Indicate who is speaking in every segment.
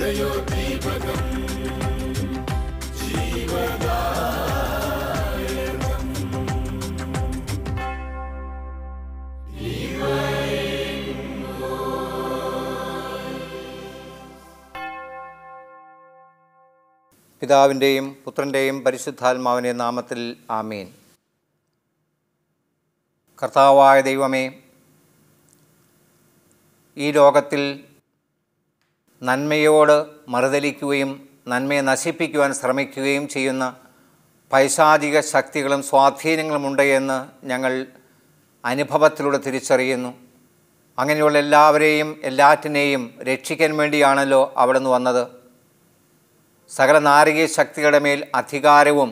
Speaker 1: പിതാവിൻ്റെയും പുത്രൻ്റെയും പരിശുദ്ധാത്മാവിൻ്റെ നാമത്തിൽ ആമീൻ കർത്താവായ ദൈവമേ ഈ ലോകത്തിൽ നന്മയോട് മറുതലിക്കുകയും നന്മയെ നശിപ്പിക്കുവാൻ ശ്രമിക്കുകയും ചെയ്യുന്ന പൈശാചിക ശക്തികളും സ്വാധീനങ്ങളുമുണ്ട് എന്ന് ഞങ്ങൾ അനുഭവത്തിലൂടെ തിരിച്ചറിയുന്നു അങ്ങനെയുള്ള എല്ലാവരെയും എല്ലാറ്റിനെയും രക്ഷിക്കാൻ വേണ്ടിയാണല്ലോ അവിടുന്ന് വന്നത് സകല നാരികീയ ശക്തികളുടെ മേൽ അധികാരവും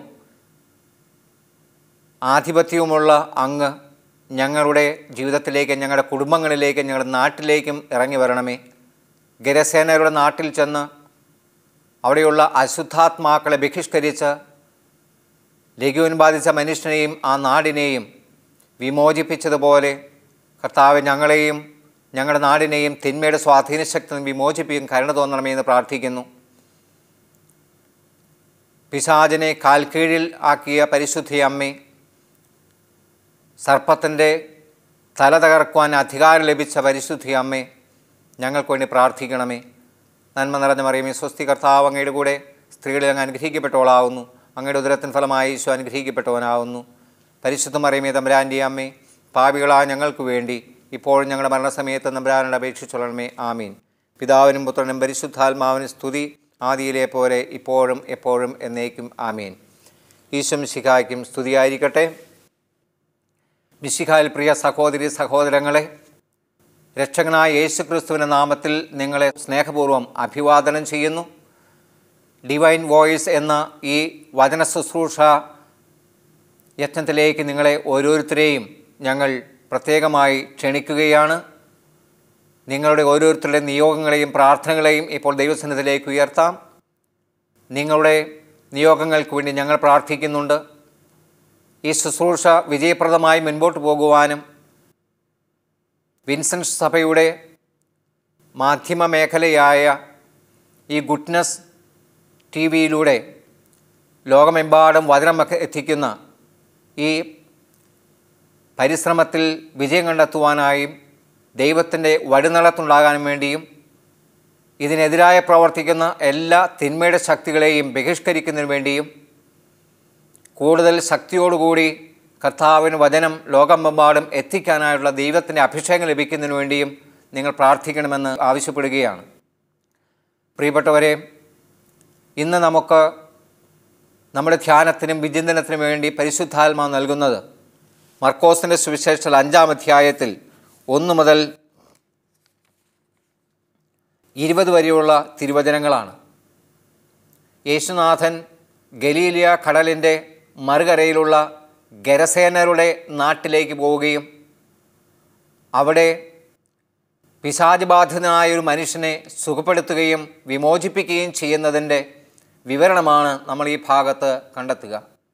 Speaker 1: ആധിപത്യവുമുള്ള അങ്ങ് ഞങ്ങളുടെ ജീവിതത്തിലേക്ക് ഞങ്ങളുടെ കുടുംബങ്ങളിലേക്ക് ഞങ്ങളുടെ നാട്ടിലേക്കും ഇറങ്ങി വരണമേ ഗരസേനയുടെ നാട്ടിൽ ചെന്ന് അവിടെയുള്ള അശുദ്ധാത്മാക്കളെ ബഹിഷ്കരിച്ച് ലഘുവിൻ ബാധിച്ച മനുഷ്യനെയും ആ നാടിനെയും വിമോചിപ്പിച്ചതുപോലെ കർത്താവ് ഞങ്ങളെയും ഞങ്ങളുടെ നാടിനെയും തിന്മയുടെ സ്വാധീനശക്തി നിന്ന് വിമോചിപ്പിക്കും കരുണ തോന്നണമേ എന്ന് പ്രാർത്ഥിക്കുന്നു പിശാചിനെ കാൽക്കീഴിൽ ആക്കിയ പരിശുദ്ധി അമ്മേ സർപ്പത്തിൻ്റെ തല തകർക്കുവാൻ അധികാരം ലഭിച്ച പരിശുദ്ധി അമ്മേ ഞങ്ങൾക്ക് വേണ്ടി പ്രാർത്ഥിക്കണമേ നന്മ നിറഞ്ഞ മറിയമേ സ്വസ്തി കർത്താവ് അങ്ങയുടെ കൂടെ സ്ത്രീകളിൽ അങ്ങ് അനുഗ്രഹിക്കപ്പെട്ടവളാവുന്നു അങ്ങയുടെ ഉദരത്തിൻ ഫലമായി ഈശോ അനുഗ്രഹിക്കപ്പെട്ടവനാവുന്നു പരിശുദ്ധ മറിയമേ തമ്പുരാൻ്റെ അമ്മേ പാപികളായ ഞങ്ങൾക്ക് വേണ്ടി ഇപ്പോഴും ഞങ്ങളുടെ മരണസമയത്ത് നമ്പുരാനോട് അപേക്ഷിച്ചൊള്ളണമേ ആമീൻ പിതാവിനും പുത്രനും പരിശുദ്ധാത്മാവിനും സ്തുതി ആദിയിലെ പോലെ ഇപ്പോഴും എപ്പോഴും എന്നേക്കും ആമീൻ ഈശ്വം ശിഖായ്ക്കും സ്തുതിയായിരിക്കട്ടെ മിശിഖായിൽ പ്രിയ സഹോദരി സഹോദരങ്ങളെ രക്ഷകനായ യേശു ക്രിസ്തുവിൻ്റെ നാമത്തിൽ നിങ്ങളെ സ്നേഹപൂർവ്വം അഭിവാദനം ചെയ്യുന്നു ഡിവൈൻ വോയിസ് എന്ന ഈ വചന ശുശ്രൂഷ യത്നത്തിലേക്ക് നിങ്ങളെ ഓരോരുത്തരെയും ഞങ്ങൾ പ്രത്യേകമായി ക്ഷണിക്കുകയാണ് നിങ്ങളുടെ ഓരോരുത്തരുടെ നിയോഗങ്ങളെയും പ്രാർത്ഥനകളെയും ഇപ്പോൾ ദൈവസന്നിധിയിലേക്ക് ഉയർത്താം നിങ്ങളുടെ നിയോഗങ്ങൾക്ക് വേണ്ടി ഞങ്ങൾ പ്രാർത്ഥിക്കുന്നുണ്ട് ഈ ശുശ്രൂഷ വിജയപ്രദമായി മുൻപോട്ട് പോകുവാനും വിൻസെൻറ്റ് സഭയുടെ മാധ്യമ മേഖലയായ ഈ ഗുഡ്നസ് ടി വിയിലൂടെ ലോകമെമ്പാടും വചനം എത്തിക്കുന്ന ഈ പരിശ്രമത്തിൽ വിജയം കണ്ടെത്തുവാനായും ദൈവത്തിൻ്റെ വഴിനടത്തുണ്ടാകാനും വേണ്ടിയും ഇതിനെതിരായി പ്രവർത്തിക്കുന്ന എല്ലാ തിന്മയുടെ ശക്തികളെയും ബഹിഷ്കരിക്കുന്നതിന് വേണ്ടിയും കൂടുതൽ ശക്തിയോടുകൂടി കർത്താവിന് വചനം ലോകമെമ്പാടും എത്തിക്കാനായുള്ള ദൈവത്തിൻ്റെ അഭിഷേകം ലഭിക്കുന്നതിന് വേണ്ടിയും നിങ്ങൾ പ്രാർത്ഥിക്കണമെന്ന് ആവശ്യപ്പെടുകയാണ് പ്രിയപ്പെട്ടവരെ ഇന്ന് നമുക്ക് നമ്മുടെ ധ്യാനത്തിനും വിചിന്തനത്തിനും വേണ്ടി പരിശുദ്ധാത്മാവ് നൽകുന്നത് മർക്കോസിൻ്റെ സുവിശേഷത്തിൽ അഞ്ചാം അധ്യായത്തിൽ ഒന്ന് മുതൽ ഇരുപത് വരെയുള്ള തിരുവചനങ്ങളാണ് യേശുനാഥൻ ഗലീലിയ കടലിൻ്റെ മറുകരയിലുള്ള ഗരസേനരുടെ നാട്ടിലേക്ക് പോവുകയും അവിടെ പിശാചബാധിതനായ ഒരു മനുഷ്യനെ സുഖപ്പെടുത്തുകയും വിമോചിപ്പിക്കുകയും ചെയ്യുന്നതിൻ്റെ വിവരണമാണ് നമ്മൾ ഈ ഭാഗത്ത് കണ്ടെത്തുക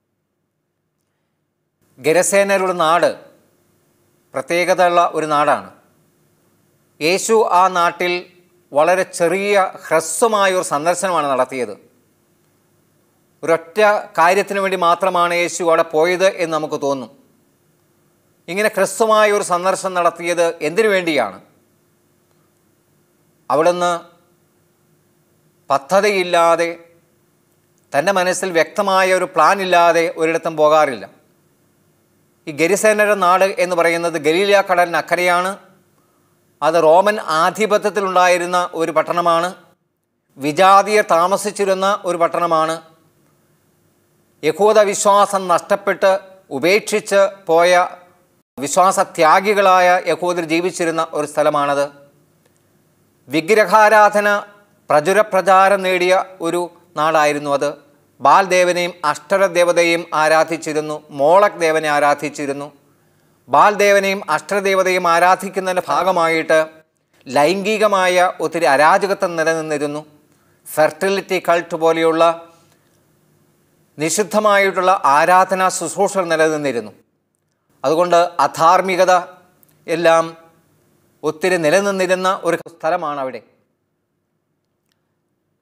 Speaker 1: ഗരസേനരുടെ നാട് പ്രത്യേകതയുള്ള ഒരു നാടാണ് യേശു ആ നാട്ടിൽ വളരെ ചെറിയ ഹ്രസ്വമായ ഒരു സന്ദർശനമാണ് നടത്തിയത് ഒരൊറ്റ കാര്യത്തിന് വേണ്ടി മാത്രമാണ് യേശു അവിടെ പോയത് എന്ന് നമുക്ക് തോന്നും ഇങ്ങനെ ഹ്രസ്വമായ ഒരു സന്ദർശനം നടത്തിയത് എന്തിനു വേണ്ടിയാണ് അവിടുന്ന് പദ്ധതിയില്ലാതെ തൻ്റെ മനസ്സിൽ വ്യക്തമായ ഒരു പ്ലാൻ ഇല്ലാതെ ഒരിടത്തും പോകാറില്ല ഈ ഗരിസേനയുടെ നാട് എന്ന് പറയുന്നത് ഗലീലിയ കടലിന് അക്കരെയാണ് അത് റോമൻ ആധിപത്യത്തിലുണ്ടായിരുന്ന ഒരു പട്ടണമാണ് വിജാതിയർ താമസിച്ചിരുന്ന ഒരു പട്ടണമാണ് യഹൂദ വിശ്വാസം നഷ്ടപ്പെട്ട് ഉപേക്ഷിച്ച് പോയ വിശ്വാസത്യാഗികളായ യഹൂദർ ജീവിച്ചിരുന്ന ഒരു സ്ഥലമാണത് വിഗ്രഹാരാധന പ്രചുരപ്രചാരം നേടിയ ഒരു നാടായിരുന്നു അത് ബാൽദേവനെയും അഷ്ടരദേവതയും ആരാധിച്ചിരുന്നു മോളക് ദേവനെ ആരാധിച്ചിരുന്നു ബാൽദേവനെയും അഷ്ടദേവതയും ആരാധിക്കുന്നതിൻ്റെ ഭാഗമായിട്ട് ലൈംഗികമായ ഒത്തിരി അരാജകത്വം നിലനിന്നിരുന്നു ഫെർട്ടിലിറ്റി കൾട്ട് പോലെയുള്ള നിഷിദ്ധമായിട്ടുള്ള ആരാധനാ ശുശ്രൂഷകൾ നിലനിന്നിരുന്നു അതുകൊണ്ട് അധാർമികത എല്ലാം ഒത്തിരി നിലനിന്നിരുന്ന ഒരു സ്ഥലമാണ് അവിടെ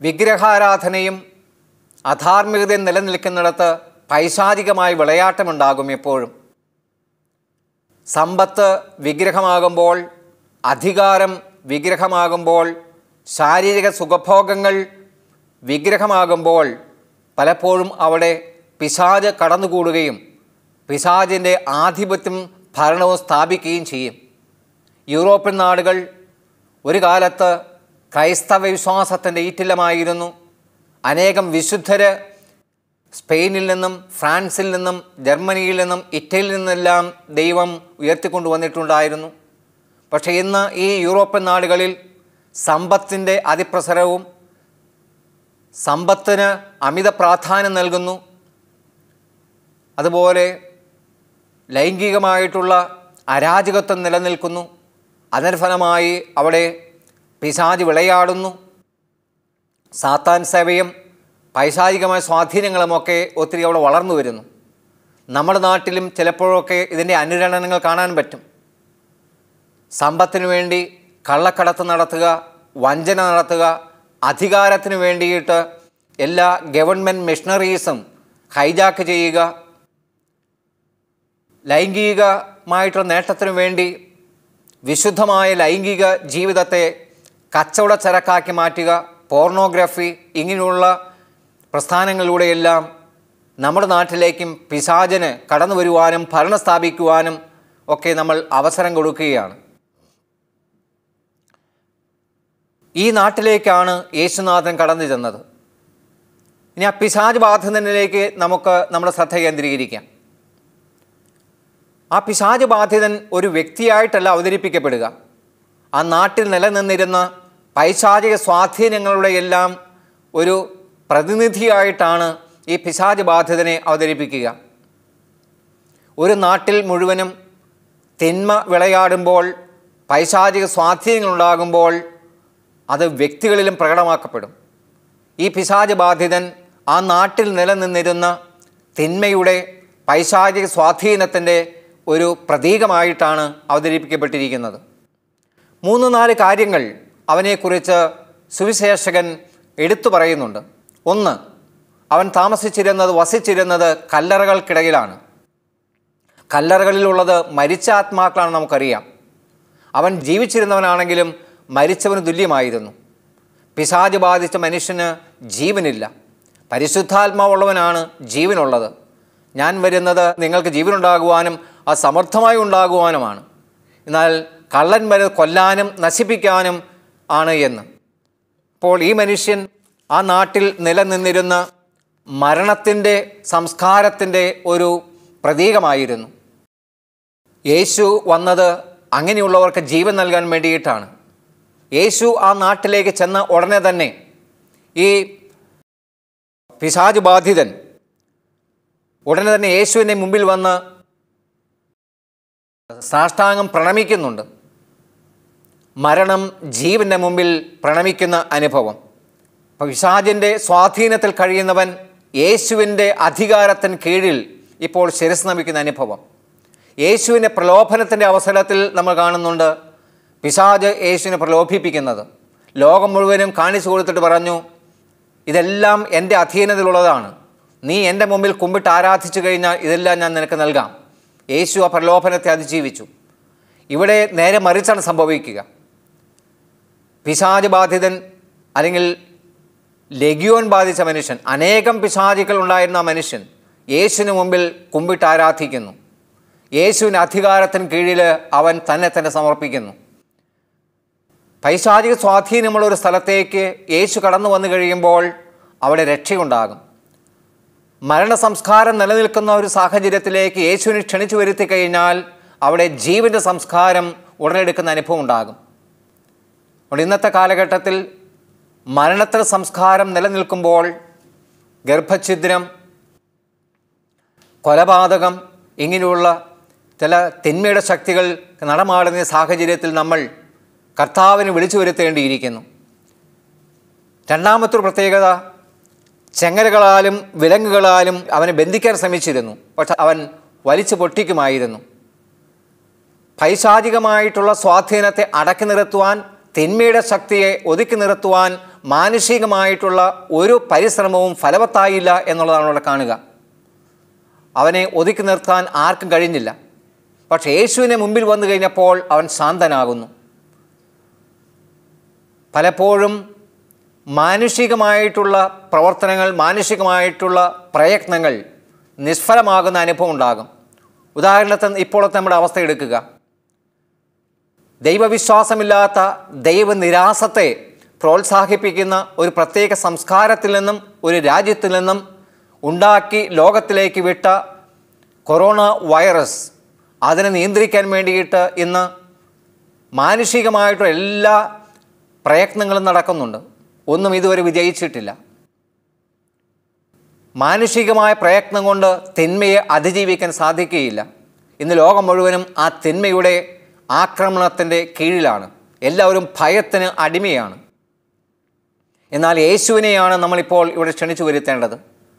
Speaker 1: വിഗ്രഹാരാധനയും അധാർമികതയും നിലനിൽക്കുന്നിടത്ത് പൈശാചികമായ വിളയാട്ടമുണ്ടാകും എപ്പോഴും സമ്പത്ത് വിഗ്രഹമാകുമ്പോൾ അധികാരം വിഗ്രഹമാകുമ്പോൾ ശാരീരിക സുഖഭോഗങ്ങൾ വിഗ്രഹമാകുമ്പോൾ പലപ്പോഴും അവിടെ പിശാജ് കടന്നുകൂടുകയും പിശാജിൻ്റെ ആധിപത്യം ഭരണവും സ്ഥാപിക്കുകയും ചെയ്യും യൂറോപ്യൻ നാടുകൾ ഒരു കാലത്ത് ക്രൈസ്തവ വിശ്വാസത്തിൻ്റെ ഈറ്റില്ലമായിരുന്നു അനേകം വിശുദ്ധര് സ്പെയിനിൽ നിന്നും ഫ്രാൻസിൽ നിന്നും ജർമ്മനിയിൽ നിന്നും ഇറ്റലിയിൽ നിന്നെല്ലാം ദൈവം ഉയർത്തിക്കൊണ്ടുവന്നിട്ടുണ്ടായിരുന്നു പക്ഷേ ഇന്ന് ഈ യൂറോപ്യൻ നാടുകളിൽ സമ്പത്തിൻ്റെ അതിപ്രസരവും സമ്പത്തിന് അമിത പ്രാധാന്യം നൽകുന്നു അതുപോലെ ലൈംഗികമായിട്ടുള്ള അരാജകത്വം നിലനിൽക്കുന്നു അതിന് ഫലമായി അവിടെ പിശാജ് വിളയാടുന്നു സാത്താൻ സേവയും പൈശാചികമായ സ്വാധീനങ്ങളുമൊക്കെ ഒത്തിരി അവിടെ വളർന്നു വരുന്നു നമ്മുടെ നാട്ടിലും ചിലപ്പോഴൊക്കെ ഇതിൻ്റെ അനുരണനങ്ങൾ കാണാൻ പറ്റും സമ്പത്തിനു വേണ്ടി കള്ളക്കടത്ത് നടത്തുക വഞ്ചന നടത്തുക അധികാരത്തിന് വേണ്ടിയിട്ട് എല്ലാ ഗവൺമെൻറ് മിഷണറീസും ഹൈജാക്ക് ചെയ്യുക ലൈംഗികമായിട്ടുള്ള നേട്ടത്തിനു വേണ്ടി വിശുദ്ധമായ ലൈംഗിക ജീവിതത്തെ കച്ചവട ചരക്കാക്കി മാറ്റുക പോർണോഗ്രഫി ഇങ്ങനെയുള്ള പ്രസ്ഥാനങ്ങളിലൂടെയെല്ലാം നമ്മുടെ നാട്ടിലേക്കും പിശാചന് കടന്നു വരുവാനും ഭരണം സ്ഥാപിക്കുവാനും ഒക്കെ നമ്മൾ അവസരം കൊടുക്കുകയാണ് ഈ നാട്ടിലേക്കാണ് യേശുനാഥൻ കടന്നു ചെന്നത് ഇനി ആ പിശാജ് ബാധിതനിലേക്ക് നമുക്ക് നമ്മുടെ ശ്രദ്ധ കേന്ദ്രീകരിക്കാം ആ പിശാജ് ബാധിതൻ ഒരു വ്യക്തിയായിട്ടല്ല അവതരിപ്പിക്കപ്പെടുക ആ നാട്ടിൽ നിലനിന്നിരുന്ന പൈശാചിക സ്വാധീനങ്ങളുടെ എല്ലാം ഒരു പ്രതിനിധിയായിട്ടാണ് ഈ പിശാജ് ബാധിതനെ അവതരിപ്പിക്കുക ഒരു നാട്ടിൽ മുഴുവനും തിന്മ വിളയാടുമ്പോൾ പൈശാചിക സ്വാധീനങ്ങളുണ്ടാകുമ്പോൾ അത് വ്യക്തികളിലും പ്രകടമാക്കപ്പെടും ഈ പിശാച് ബാധിതൻ ആ നാട്ടിൽ നിലനിന്നിരുന്ന തിന്മയുടെ പൈശാചിക സ്വാധീനത്തിൻ്റെ ഒരു പ്രതീകമായിട്ടാണ് അവതരിപ്പിക്കപ്പെട്ടിരിക്കുന്നത് മൂന്ന് നാല് കാര്യങ്ങൾ അവനെക്കുറിച്ച് സുവിശേഷകൻ എടുത്തു പറയുന്നുണ്ട് ഒന്ന് അവൻ താമസിച്ചിരുന്നത് വസിച്ചിരുന്നത് കല്ലറകൾക്കിടയിലാണ് കല്ലറകളിലുള്ളത് മരിച്ച ആത്മാക്കളാണ് നമുക്കറിയാം അവൻ ജീവിച്ചിരുന്നവനാണെങ്കിലും മരിച്ചവന് തുല്യമായിരുന്നു പിശാജ് ബാധിച്ച മനുഷ്യന് ജീവനില്ല പരിശുദ്ധാത്മാവുള്ളവനാണ് ജീവനുള്ളത് ഞാൻ വരുന്നത് നിങ്ങൾക്ക് ജീവനുണ്ടാകുവാനും അത് സമർത്ഥമായി ഉണ്ടാകുവാനുമാണ് എന്നാൽ കള്ളൻ വരെ കൊല്ലാനും നശിപ്പിക്കാനും ആണ് എന്ന് അപ്പോൾ ഈ മനുഷ്യൻ ആ നാട്ടിൽ നിലനിന്നിരുന്ന മരണത്തിൻ്റെ സംസ്കാരത്തിൻ്റെ ഒരു പ്രതീകമായിരുന്നു യേശു വന്നത് അങ്ങനെയുള്ളവർക്ക് ജീവൻ നൽകാൻ വേണ്ടിയിട്ടാണ് യേശു ആ നാട്ടിലേക്ക് ചെന്ന ഉടനെ തന്നെ ഈ പിശാജ് ബാധിതൻ ഉടനെ തന്നെ യേശുവിൻ്റെ മുമ്പിൽ വന്ന് സാഷ്ടാംഗം പ്രണമിക്കുന്നുണ്ട് മരണം ജീവൻ്റെ മുമ്പിൽ പ്രണമിക്കുന്ന അനുഭവം അപ്പോൾ പിശാജിൻ്റെ സ്വാധീനത്തിൽ കഴിയുന്നവൻ യേശുവിൻ്റെ അധികാരത്തിന് കീഴിൽ ഇപ്പോൾ ശിരസ് നമിക്കുന്ന അനുഭവം യേശുവിൻ്റെ പ്രലോഭനത്തിൻ്റെ അവസരത്തിൽ നമ്മൾ കാണുന്നുണ്ട് പിശാജ് യേശുവിനെ പ്രലോഭിപ്പിക്കുന്നത് ലോകം മുഴുവനും കാണിച്ചു കൊടുത്തിട്ട് പറഞ്ഞു ഇതെല്ലാം എൻ്റെ അധീനതയിലുള്ളതാണ് നീ എൻ്റെ മുമ്പിൽ കുമ്പിട്ട് ആരാധിച്ചു കഴിഞ്ഞാൽ ഇതെല്ലാം ഞാൻ നിനക്ക് നൽകാം യേശു ആ പ്രലോഭനത്തെ അതിജീവിച്ചു ഇവിടെ നേരെ മറിച്ചാണ് സംഭവിക്കുക പിശാജ് ബാധിതൻ അല്ലെങ്കിൽ ലഗിയോൻ ബാധിച്ച മനുഷ്യൻ അനേകം പിശാചികൾ ഉണ്ടായിരുന്ന ആ മനുഷ്യൻ യേശുവിന് മുമ്പിൽ കുമ്പിട്ട് ആരാധിക്കുന്നു യേശുവിൻ്റെ അധികാരത്തിന് കീഴിൽ അവൻ തന്നെ തന്നെ സമർപ്പിക്കുന്നു പൈശാചിക സ്വാധീനമുള്ള ഒരു സ്ഥലത്തേക്ക് യേശു കടന്നു വന്നു കഴിയുമ്പോൾ അവിടെ രക്ഷയുണ്ടാകും മരണസംസ്കാരം നിലനിൽക്കുന്ന ഒരു സാഹചര്യത്തിലേക്ക് യേശുവിനെ ക്ഷണിച്ചു വരുത്തി കഴിഞ്ഞാൽ അവിടെ ജീവൻ്റെ സംസ്കാരം ഉടലെടുക്കുന്ന അനുഭവം ഉണ്ടാകും അതുകൊണ്ട് ഇന്നത്തെ കാലഘട്ടത്തിൽ മരണത്തിന് സംസ്കാരം നിലനിൽക്കുമ്പോൾ ഗർഭഛിദ്രം കൊലപാതകം ഇങ്ങനെയുള്ള ചില തിന്മയുടെ ശക്തികൾ നടമാടുന്ന സാഹചര്യത്തിൽ നമ്മൾ കർത്താവിന് വിളിച്ചു വരുത്തേണ്ടിയിരിക്കുന്നു രണ്ടാമത്തൊരു പ്രത്യേകത ചെങ്ങലകളാലും വിലങ്ങുകളാലും അവനെ ബന്ധിക്കാൻ ശ്രമിച്ചിരുന്നു പക്ഷെ അവൻ വലിച്ചു പൊട്ടിക്കുമായിരുന്നു പൈശാചികമായിട്ടുള്ള സ്വാധീനത്തെ അടക്കി നിർത്തുവാൻ തിന്മയുടെ ശക്തിയെ ഒതുക്കി നിർത്തുവാൻ മാനുഷികമായിട്ടുള്ള ഒരു പരിശ്രമവും ഫലവത്തായില്ല എന്നുള്ളതാണ് അവിടെ കാണുക അവനെ ഒതുക്കി നിർത്താൻ ആർക്കും കഴിഞ്ഞില്ല പക്ഷേ യേശുവിനെ മുമ്പിൽ വന്നു കഴിഞ്ഞപ്പോൾ അവൻ ശാന്തനാകുന്നു പലപ്പോഴും മാനുഷികമായിട്ടുള്ള പ്രവർത്തനങ്ങൾ മാനുഷികമായിട്ടുള്ള പ്രയത്നങ്ങൾ നിഷ്ഫലമാകുന്ന അനുഭവം ഉണ്ടാകും ഉദാഹരണത്തിന് ഇപ്പോഴത്തെ നമ്മുടെ അവസ്ഥ എടുക്കുക ദൈവവിശ്വാസമില്ലാത്ത ദൈവനിരാസത്തെ പ്രോത്സാഹിപ്പിക്കുന്ന ഒരു പ്രത്യേക സംസ്കാരത്തിൽ നിന്നും ഒരു രാജ്യത്തിൽ നിന്നും ഉണ്ടാക്കി ലോകത്തിലേക്ക് വിട്ട കൊറോണ വൈറസ് അതിനെ നിയന്ത്രിക്കാൻ വേണ്ടിയിട്ട് ഇന്ന് മാനുഷികമായിട്ടുള്ള എല്ലാ പ്രയത്നങ്ങളും നടക്കുന്നുണ്ട് ഒന്നും ഇതുവരെ വിജയിച്ചിട്ടില്ല മാനുഷികമായ പ്രയത്നം കൊണ്ട് തിന്മയെ അതിജീവിക്കാൻ സാധിക്കുകയില്ല ഇന്ന് ലോകം മുഴുവനും ആ തിന്മയുടെ ആക്രമണത്തിൻ്റെ കീഴിലാണ് എല്ലാവരും ഭയത്തിന് അടിമയാണ് എന്നാൽ യേശുവിനെയാണ് നമ്മളിപ്പോൾ ഇവിടെ ക്ഷണിച്ചു വരുത്തേണ്ടത്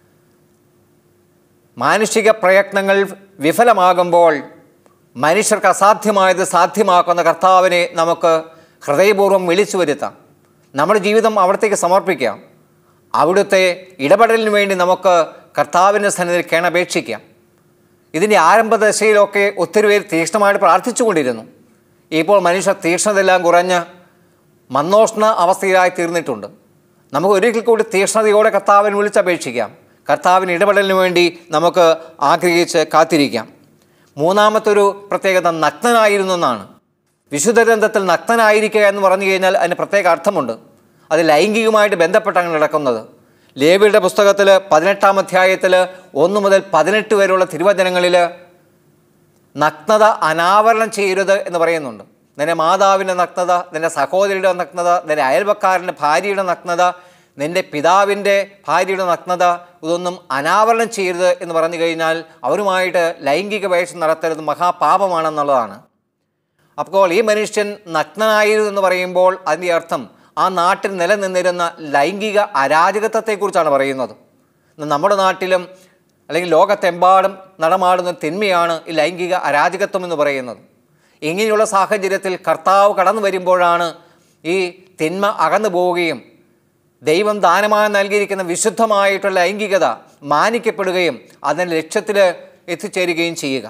Speaker 1: മാനുഷിക പ്രയത്നങ്ങൾ വിഫലമാകുമ്പോൾ മനുഷ്യർക്ക് അസാധ്യമായത് സാധ്യമാക്കുന്ന കർത്താവിനെ നമുക്ക് ഹൃദയപൂർവ്വം വിളിച്ചു വരുത്താം നമ്മുടെ ജീവിതം അവിടത്തേക്ക് സമർപ്പിക്കാം അവിടുത്തെ ഇടപെടലിന് വേണ്ടി നമുക്ക് കർത്താവിൻ്റെ സന്നിധിയിൽ കേണപേക്ഷിക്കാം ഇതിൻ്റെ ആരംഭ ദശയിലൊക്കെ ഒത്തിരി പേര് തീക്ഷ്ണമായിട്ട് പ്രാർത്ഥിച്ചുകൊണ്ടിരുന്നു ഇപ്പോൾ മനുഷ്യർ തീക്ഷ്ണതയെല്ലാം കുറഞ്ഞ് മന്നോഷ്ണ അവസ്ഥയിലായി തീർന്നിട്ടുണ്ട് നമുക്ക് ഒരിക്കൽ കൂടി തീക്ഷ്ണതയോടെ കർത്താവിനെ വിളിച്ചപേക്ഷിക്കാം കർത്താവിന് ഇടപെടലിന് വേണ്ടി നമുക്ക് ആഗ്രഹിച്ച് കാത്തിരിക്കാം മൂന്നാമത്തൊരു പ്രത്യേകത നഗ്നനായിരുന്നു എന്നാണ് വിശുദ്ധ ഗ്രന്ഥത്തിൽ നഗ്നനായിരിക്കുക എന്ന് പറഞ്ഞു കഴിഞ്ഞാൽ അതിന് പ്രത്യേക അർത്ഥമുണ്ട് അത് ലൈംഗികമായിട്ട് ബന്ധപ്പെട്ടാണ് നടക്കുന്നത് ലേവിയുടെ പുസ്തകത്തിൽ പതിനെട്ടാം അധ്യായത്തിൽ ഒന്ന് മുതൽ പതിനെട്ട് വരെയുള്ള തിരുവചനങ്ങളിൽ നഗ്നത അനാവരണം ചെയ്യരുത് എന്ന് പറയുന്നുണ്ട് നിന്റെ മാതാവിൻ്റെ നഗ്നത നിന്റെ സഹോദരിയുടെ നഗ്നത നിന്റെ അയൽവക്കാരൻ്റെ ഭാര്യയുടെ നഗ്നത നിന്റെ പിതാവിൻ്റെ ഭാര്യയുടെ നഗ്നത ഇതൊന്നും അനാവരണം ചെയ്യരുത് എന്ന് പറഞ്ഞു കഴിഞ്ഞാൽ അവരുമായിട്ട് ലൈംഗിക വേഷം നടത്തരുത് മഹാപാപമാണെന്നുള്ളതാണ് അപ്പോൾ ഈ മനുഷ്യൻ നഗ്നനായിരുന്നു എന്ന് പറയുമ്പോൾ അതിൻ്റെ അർത്ഥം ആ നാട്ടിൽ നിലനിന്നിരുന്ന ലൈംഗിക അരാജകത്വത്തെക്കുറിച്ചാണ് പറയുന്നത് ഇന്ന് നമ്മുടെ നാട്ടിലും അല്ലെങ്കിൽ ലോകത്തെമ്പാടും നടമാടുന്ന തിന്മയാണ് ഈ ലൈംഗിക അരാജകത്വം എന്ന് പറയുന്നത് ഇങ്ങനെയുള്ള സാഹചര്യത്തിൽ കർത്താവ് കടന്നു വരുമ്പോഴാണ് ഈ തിന്മ അകന്നു പോവുകയും ദൈവം ദാനമായി നൽകിയിരിക്കുന്ന വിശുദ്ധമായിട്ടുള്ള ലൈംഗികത മാനിക്കപ്പെടുകയും അതിൻ്റെ ലക്ഷ്യത്തിൽ എത്തിച്ചേരുകയും ചെയ്യുക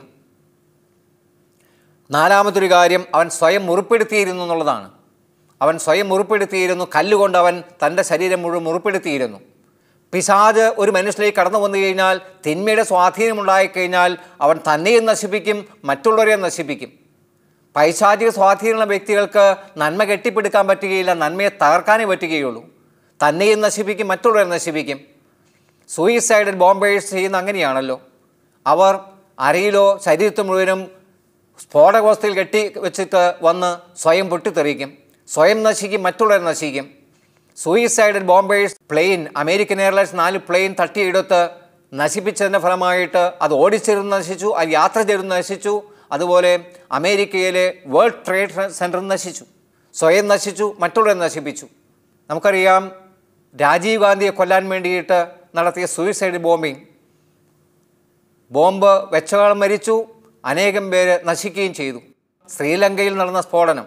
Speaker 1: നാലാമതൊരു കാര്യം അവൻ സ്വയം മുറിപ്പെടുത്തിയിരുന്നു എന്നുള്ളതാണ് അവൻ സ്വയം മുറിപ്പെടുത്തിയിരുന്നു കല്ലുകൊണ്ട് അവൻ തൻ്റെ ശരീരം മുഴുവൻ മുറിപ്പെടുത്തിയിരുന്നു പിശാജ് ഒരു മനുഷ്യനിലേക്ക് കടന്നു വന്നു കഴിഞ്ഞാൽ തിന്മയുടെ സ്വാധീനമുണ്ടായിക്കഴിഞ്ഞാൽ അവൻ തന്നെയും നശിപ്പിക്കും മറ്റുള്ളവരെയും നശിപ്പിക്കും പൈശാചിക സ്വാധീനമുള്ള വ്യക്തികൾക്ക് നന്മ കെട്ടിപ്പിടുക്കാൻ പറ്റുകയില്ല നന്മയെ തകർക്കാനേ പറ്റുകയുള്ളൂ തന്നെയും നശിപ്പിക്കും മറ്റുള്ളവരെ നശിപ്പിക്കും സൂയിസൈഡ് ബോംബേഴ്സ് ചെയ്യുന്ന അങ്ങനെയാണല്ലോ അവർ അരയിലോ ശരീരത്തിൽ മുഴുവനും സ്ഫോടകവസ്ഥയിൽ കെട്ടി വെച്ചിട്ട് വന്ന് സ്വയം പൊട്ടിത്തെറിക്കും സ്വയം നശിക്കും മറ്റുള്ളവരെ നശിക്കും suicide bombers plane American Airlines നാല് പ്ലെയിൻ തട്ടിയെടുത്ത് നശിപ്പിച്ചതിൻ്റെ ഫലമായിട്ട് അത് ഓടിച്ചിരുന്ന് നശിച്ചു അത് യാത്ര ചെയ്തിരുന്ന് നശിച്ചു അതുപോലെ അമേരിക്കയിലെ വേൾഡ് ട്രേഡ് സെൻറ്റർ നശിച്ചു സ്വയം നശിച്ചു മറ്റുള്ളവരെ നശിപ്പിച്ചു നമുക്കറിയാം രാജീവ് ഗാന്ധിയെ കൊല്ലാൻ വേണ്ടിയിട്ട് നടത്തിയ സൂയിസൈഡ് ബോംബിംഗ് ബോംബ് വെച്ചകാലം മരിച്ചു അനേകം പേര് നശിക്കുകയും ചെയ്തു ശ്രീലങ്കയിൽ നടന്ന സ്ഫോടനം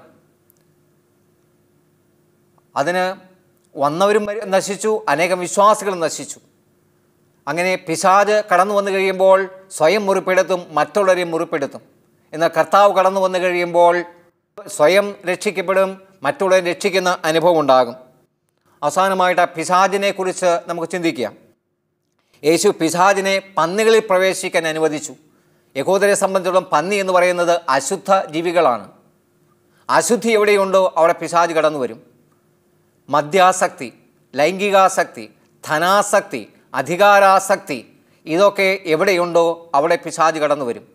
Speaker 1: അതിന് വന്നവരും മരി- നശിച്ചു അനേകം വിശ്വാസികൾ നശിച്ചു അങ്ങനെ പിശാജ് കടന്നു വന്നു കഴിയുമ്പോൾ സ്വയം മുറിപ്പെടുത്തും മറ്റുള്ളവരെയും മുറിപ്പെടുത്തും എന്നാൽ കർത്താവ് കടന്നു വന്നു കഴിയുമ്പോൾ സ്വയം രക്ഷിക്കപ്പെടും മറ്റുള്ളവരെ രക്ഷിക്കുന്ന അനുഭവം ഉണ്ടാകും അവസാനമായിട്ട് ആ പിശാജിനെ കുറിച്ച് നമുക്ക് ചിന്തിക്കാം യേശു പിശാജിനെ പന്നികളിൽ പ്രവേശിക്കാൻ അനുവദിച്ചു യഹൂദരെ സംബന്ധിച്ചിടത്തോളം പന്നി എന്ന് പറയുന്നത് അശുദ്ധ ജീവികളാണ് അശുദ്ധി എവിടെയുണ്ടോ അവിടെ പിശാജ് കടന്നു വരും മദ്യാസക്തി ലൈംഗികാസക്തി ധനാസക്തി അധികാരാസക്തി ഇതൊക്കെ എവിടെയുണ്ടോ അവിടെ പിശാജ് കടന്നു വരും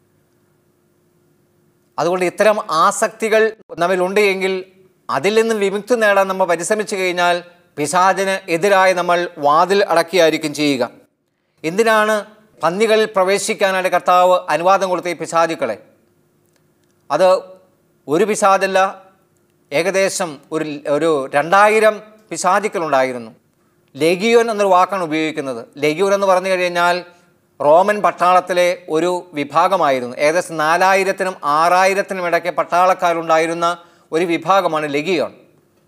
Speaker 1: അതുകൊണ്ട് ഇത്തരം ആസക്തികൾ നമ്മിലുണ്ട് എങ്കിൽ അതിൽ നിന്നും വിമുക്തി നേടാൻ നമ്മൾ പരിശ്രമിച്ചു കഴിഞ്ഞാൽ പിശാചിന് എതിരായി നമ്മൾ വാതിൽ അടക്കിയായിരിക്കും ചെയ്യുക എന്തിനാണ് പന്നികളിൽ പ്രവേശിക്കാനായിട്ട് കർത്താവ് അനുവാദം കൊടുത്ത ഈ പിശാചുക്കളെ അത് ഒരു പിശാചല്ല ഏകദേശം ഒരു ഒരു രണ്ടായിരം പിശാചുക്കളുണ്ടായിരുന്നു ലെഗിയോൻ എന്നൊരു വാക്കാണ് ഉപയോഗിക്കുന്നത് ലെഗിയോൻ എന്ന് പറഞ്ഞു കഴിഞ്ഞാൽ റോമൻ പട്ടാളത്തിലെ ഒരു വിഭാഗമായിരുന്നു ഏകദേശം നാലായിരത്തിനും ആറായിരത്തിനും ഇടയ്ക്ക് പട്ടാളക്കാരുണ്ടായിരുന്ന ഒരു വിഭാഗമാണ് ലെഗിയോൺ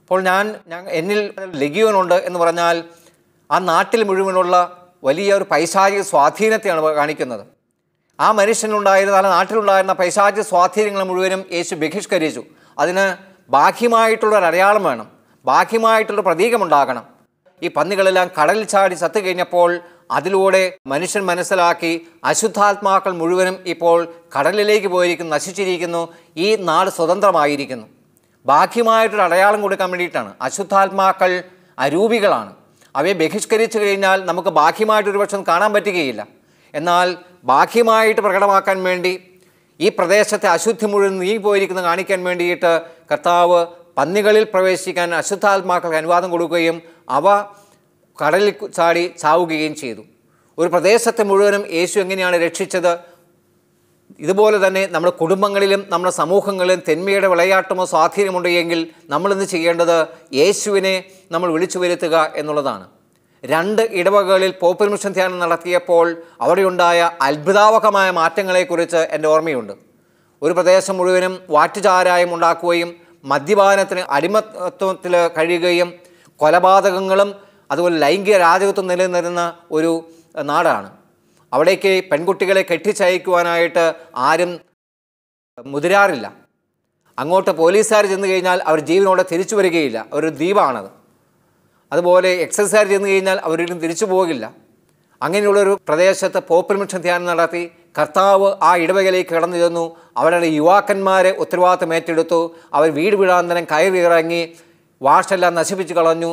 Speaker 1: അപ്പോൾ ഞാൻ ഞാൻ എന്നിൽ ലഗിയോനുണ്ട് എന്ന് പറഞ്ഞാൽ ആ നാട്ടിൽ മുഴുവനുള്ള വലിയ ഒരു പൈശാചിക സ്വാധീനത്തെയാണ് കാണിക്കുന്നത് ആ മനുഷ്യനുണ്ടായിരുന്ന ആ നാട്ടിലുണ്ടായിരുന്ന പൈശാചിക സ്വാധീനങ്ങൾ മുഴുവനും യേശു ബഹിഷ്കരിച്ചു അതിന് ബാഹ്യമായിട്ടുള്ള ഒരു അടയാളം വേണം ബാഹ്യമായിട്ടുള്ള പ്രതീകമുണ്ടാകണം ഈ പന്നികളെല്ലാം കടലിൽ ചാടി ചത്തു കഴിഞ്ഞപ്പോൾ അതിലൂടെ മനുഷ്യൻ മനസ്സിലാക്കി അശുദ്ധാത്മാക്കൾ മുഴുവനും ഇപ്പോൾ കടലിലേക്ക് പോയിരിക്കുന്നു നശിച്ചിരിക്കുന്നു ഈ നാട് സ്വതന്ത്രമായിരിക്കുന്നു ബാഹ്യമായിട്ടൊരു അടയാളം കൊടുക്കാൻ വേണ്ടിയിട്ടാണ് അശുദ്ധാത്മാക്കൾ അരൂപികളാണ് അവയെ ബഹിഷ്കരിച്ചു കഴിഞ്ഞാൽ നമുക്ക് ബാഹ്യമായിട്ടൊരു പക്ഷം കാണാൻ പറ്റുകയില്ല എന്നാൽ ബാഹ്യമായിട്ട് പ്രകടമാക്കാൻ വേണ്ടി ഈ പ്രദേശത്തെ അശുദ്ധി മുഴുവൻ നീങ്ങി പോയിരിക്കുന്നത് കാണിക്കാൻ വേണ്ടിയിട്ട് കർത്താവ് പന്നികളിൽ പ്രവേശിക്കാൻ അശുദ്ധാത്മാക്കൾക്ക് അനുവാദം കൊടുക്കുകയും അവ കടലിൽ ചാടി ചാവുകയും ചെയ്തു ഒരു പ്രദേശത്തെ മുഴുവനും യേശു എങ്ങനെയാണ് രക്ഷിച്ചത് ഇതുപോലെ തന്നെ നമ്മുടെ കുടുംബങ്ങളിലും നമ്മുടെ സമൂഹങ്ങളിലും തെന്മയുടെ വിളയാട്ടമോ സ്വാധീനമുണ്ട് എങ്കിൽ നമ്മളിന്ന് ചെയ്യേണ്ടത് യേശുവിനെ നമ്മൾ വിളിച്ചു വരുത്തുക എന്നുള്ളതാണ് രണ്ട് ഇടവകകളിൽ പോപ്പൽ മിഷൻ ധ്യാനം നടത്തിയപ്പോൾ അവിടെയുണ്ടായ അത്ഭുതാവകമായ മാറ്റങ്ങളെക്കുറിച്ച് എൻ്റെ ഓർമ്മയുണ്ട് ഒരു പ്രദേശം മുഴുവനും വാറ്റുചാരായം ഉണ്ടാക്കുകയും മദ്യപാനത്തിന് അടിമത്വത്തിൽ കഴിയുകയും കൊലപാതകങ്ങളും അതുപോലെ ലൈംഗിക രാജകത്വം നിലനിന്നിരുന്ന ഒരു നാടാണ് അവിടേക്ക് പെൺകുട്ടികളെ കെട്ടിച്ചയക്കുവാനായിട്ട് ആരും മുതിരാറില്ല അങ്ങോട്ട് പോലീസുകാർ ചെന്ന് കഴിഞ്ഞാൽ അവർ ജീവനോടെ തിരിച്ചു വരികയില്ല ഒരു ദ്വീപാണത് അതുപോലെ എക്സസൈസുകാർ ചെന്ന് കഴിഞ്ഞാൽ അവരൊരിക്കലും തിരിച്ചു പോകില്ല അങ്ങനെയുള്ളൊരു പ്രദേശത്ത് പോപ്പൽ മിഷൻ ധ്യാനം നടത്തി കർത്താവ് ആ ഇടവകയിലേക്ക് കടന്നു ചെന്നു അവരുടെ യുവാക്കന്മാരെ ഉത്തരവാദിത്തം ഏറ്റെടുത്തു അവർ വീട് വീടാന്തരം കയറി ഇറങ്ങി വാഷെല്ലാം നശിപ്പിച്ചു കളഞ്ഞു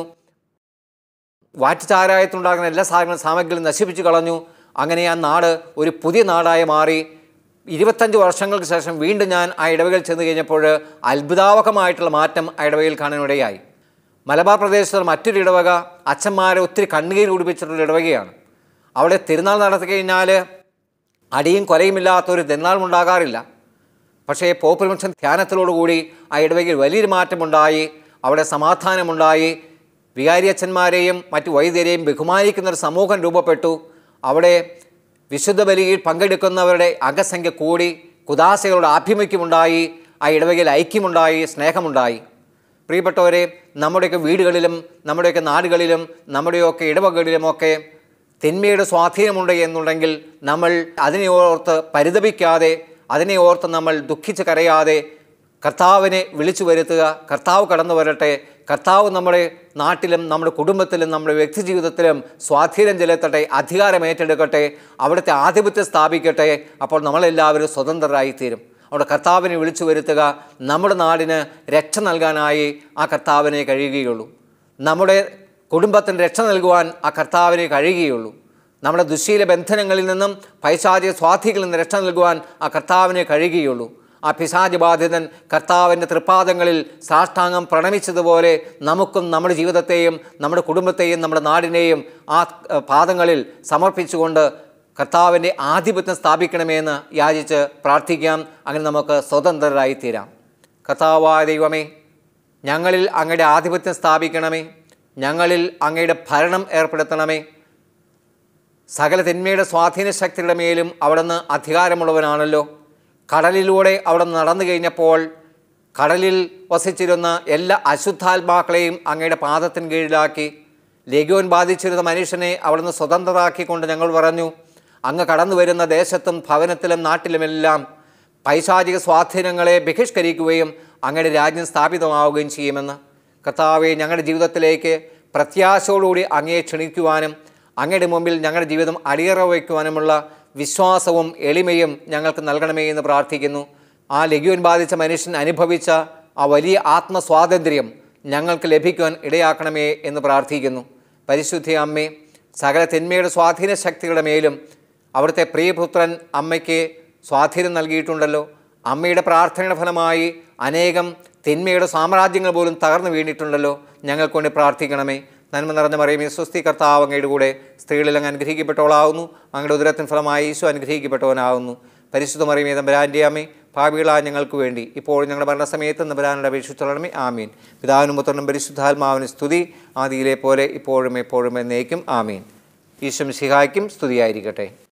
Speaker 1: വാറ്റുചാരായത്തുണ്ടാകുന്ന എല്ലാ സാധനങ്ങളും സാമഗ്രികളും നശിപ്പിച്ചു കളഞ്ഞു അങ്ങനെ ആ നാട് ഒരു പുതിയ നാടായി മാറി ഇരുപത്തഞ്ച് വർഷങ്ങൾക്ക് ശേഷം വീണ്ടും ഞാൻ ആ ഇടവകയിൽ ചെന്ന് കഴിഞ്ഞപ്പോൾ അത്ഭുതാവകമായിട്ടുള്ള മാറ്റം ആ ഇടവകയിൽ കാണാനിടയായി മലബാർ പ്രദേശത്തുള്ള മറ്റൊരു ഇടവക അച്ഛന്മാരെ ഒത്തിരി കണ്ണുകയിൽ കുടിപ്പിച്ചിട്ടുള്ള ഇടവകയാണ് അവിടെ തിരുനാൾ നടത്തി കഴിഞ്ഞാൽ അടിയും കൊലയുമില്ലാത്ത ഒരു തിരുനാളും ഉണ്ടാകാറില്ല പക്ഷേ പോപ്പുലർ മിഷൻ ധ്യാനത്തിലോടുകൂടി ആ ഇടവകയിൽ വലിയൊരു മാറ്റമുണ്ടായി അവിടെ സമാധാനമുണ്ടായി വികാരിയച്ഛന്മാരെയും മറ്റു വൈദ്യരെയും ബഹുമാനിക്കുന്ന ഒരു സമൂഹം രൂപപ്പെട്ടു അവിടെ വിശുദ്ധ ബലിയിൽ പങ്കെടുക്കുന്നവരുടെ അംഗസംഖ്യ കൂടി കുദാശകളുടെ ആഭിമുഖ്യമുണ്ടായി ആ ഇടവകയിൽ ഐക്യമുണ്ടായി സ്നേഹമുണ്ടായി പ്രിയപ്പെട്ടവരെ നമ്മുടെയൊക്കെ വീടുകളിലും നമ്മുടെയൊക്കെ നാടുകളിലും നമ്മുടെയൊക്കെ ഇടവകളിലുമൊക്കെ തിന്മയുടെ സ്വാധീനമുണ്ട് എന്നുണ്ടെങ്കിൽ നമ്മൾ അതിനെ ഓർത്ത് പരിതപിക്കാതെ അതിനെ ഓർത്ത് നമ്മൾ ദുഃഖിച്ച് കരയാതെ കർത്താവിനെ വിളിച്ചു വരുത്തുക കർത്താവ് കടന്നു വരട്ടെ കർത്താവ് നമ്മുടെ നാട്ടിലും നമ്മുടെ കുടുംബത്തിലും നമ്മുടെ വ്യക്തിജീവിതത്തിലും സ്വാധീനം ചെലുത്തട്ടെ അധികാരം ഏറ്റെടുക്കട്ടെ അവിടുത്തെ ആധിപത്യം സ്ഥാപിക്കട്ടെ അപ്പോൾ നമ്മളെല്ലാവരും സ്വതന്ത്രരായിത്തീരും അവിടെ കർത്താവിനെ വിളിച്ചു വരുത്തുക നമ്മുടെ നാടിന് രക്ഷ നൽകാനായി ആ കർത്താവിനെ കഴിയുകയുള്ളൂ നമ്മുടെ കുടുംബത്തിന് രക്ഷ നൽകുവാൻ ആ കർത്താവിനെ കഴിയുകയുള്ളൂ നമ്മുടെ ദുശീല ബന്ധനങ്ങളിൽ നിന്നും പൈശാചിക സ്വാധികളിൽ നിന്ന് രക്ഷ നൽകുവാൻ ആ കർത്താവിനെ കഴിയുകയുള്ളൂ ആ പിശാചി ബാധിതൻ കർത്താവിൻ്റെ തൃപ്പാദങ്ങളിൽ സാഷ്ടാംഗം പ്രണമിച്ചതുപോലെ നമുക്കും നമ്മുടെ ജീവിതത്തെയും നമ്മുടെ കുടുംബത്തെയും നമ്മുടെ നാടിനെയും ആ ഏഹ്, പാദങ്ങളിൽ സമർപ്പിച്ചുകൊണ്ട് കർത്താവിൻ്റെ ആധിപത്യം സ്ഥാപിക്കണമെന്ന് യാചിച്ച് പ്രാർത്ഥിക്കാം അങ്ങനെ നമുക്ക് സ്വതന്ത്രരായി തീരാം കർത്താവായ ദൈവമേ ഞങ്ങളിൽ അങ്ങയുടെ ആധിപത്യം സ്ഥാപിക്കണമേ ഞങ്ങളിൽ അങ്ങയുടെ ഭരണം ഏർപ്പെടുത്തണമേ സകല തിന്മയുടെ സ്വാധീന ശക്തിയുടെ മേലും അവിടുന്ന് അധികാരമുള്ളവനാണല്ലോ കടലിലൂടെ അവിടെ നടന്നു കഴിഞ്ഞപ്പോൾ കടലിൽ വസിച്ചിരുന്ന എല്ലാ അശുദ്ധാത്മാക്കളെയും അങ്ങയുടെ പാദത്തിന് കീഴിലാക്കി ലഘുവൻ ബാധിച്ചിരുന്ന മനുഷ്യനെ അവിടുന്ന് സ്വതന്ത്രരാക്കിക്കൊണ്ട് ഞങ്ങൾ പറഞ്ഞു അങ്ങ് കടന്നു വരുന്ന ദേശത്തും ഭവനത്തിലും നാട്ടിലുമെല്ലാം പൈശാചിക സ്വാധീനങ്ങളെ ബഹിഷ്കരിക്കുകയും അങ്ങയുടെ രാജ്യം സ്ഥാപിതമാവുകയും ചെയ്യുമെന്ന് കർത്താവെ ഞങ്ങളുടെ ജീവിതത്തിലേക്ക് പ്രത്യാശയോടുകൂടി അങ്ങയെ ക്ഷണിക്കുവാനും അങ്ങയുടെ മുമ്പിൽ ഞങ്ങളുടെ ജീവിതം അടിയറ വയ്ക്കുവാനുമുള്ള വിശ്വാസവും എളിമയും ഞങ്ങൾക്ക് നൽകണമേ എന്ന് പ്രാർത്ഥിക്കുന്നു ആ ലഘുവൻ ബാധിച്ച മനുഷ്യൻ അനുഭവിച്ച ആ വലിയ ആത്മസ്വാതന്ത്ര്യം ഞങ്ങൾക്ക് ലഭിക്കുവാൻ ഇടയാക്കണമേ എന്ന് പ്രാർത്ഥിക്കുന്നു പരിശുദ്ധ അമ്മേ സകല തിന്മയുടെ സ്വാധീന ശക്തികളുടെ മേലും അവിടുത്തെ പ്രിയപുത്രൻ അമ്മയ്ക്ക് സ്വാധീനം നൽകിയിട്ടുണ്ടല്ലോ അമ്മയുടെ പ്രാർത്ഥനയുടെ ഫലമായി അനേകം തിന്മയുടെ സാമ്രാജ്യങ്ങൾ പോലും തകർന്നു വീണിട്ടുണ്ടല്ലോ ഞങ്ങൾക്ക് വേണ്ടി പ്രാർത്ഥിക്കണമേ നന്മ നിറഞ്ഞ മറിയമേ സ്വസ്തി കർത്താവ് അങ്ങയുടെ കൂടെ സ്ത്രീകളിൽ അങ്ങ് അനുഗ്രഹിക്കപ്പെട്ടവളാവുന്നു അങ്ങയുടെ ഉദരത്തിൻ ഫലമായി ഈശോ അനുഗ്രഹിക്കപ്പെട്ടവനാവുന്നു പരിശുദ്ധ മറിയമേ തമ്പരാൻ്റെ അമ്മേ ഭാവികളായ ഞങ്ങൾക്ക് വേണ്ടി ഇപ്പോൾ ഞങ്ങളുടെ ഭരണസമയത്ത് നമ്പരാനുടെ അപേക്ഷിച്ചുള്ളണമേ ആമീൻ പിതാവിനും പുത്രനും പരിശുദ്ധാത്മാവിന് സ്തുതി ആദിയിലെ പോലെ ഇപ്പോഴും എപ്പോഴും എന്നേക്കും ആമീൻ ഈശ്വം ശിഹായ്ക്കും സ്തുതിയായിരിക്കട്ടെ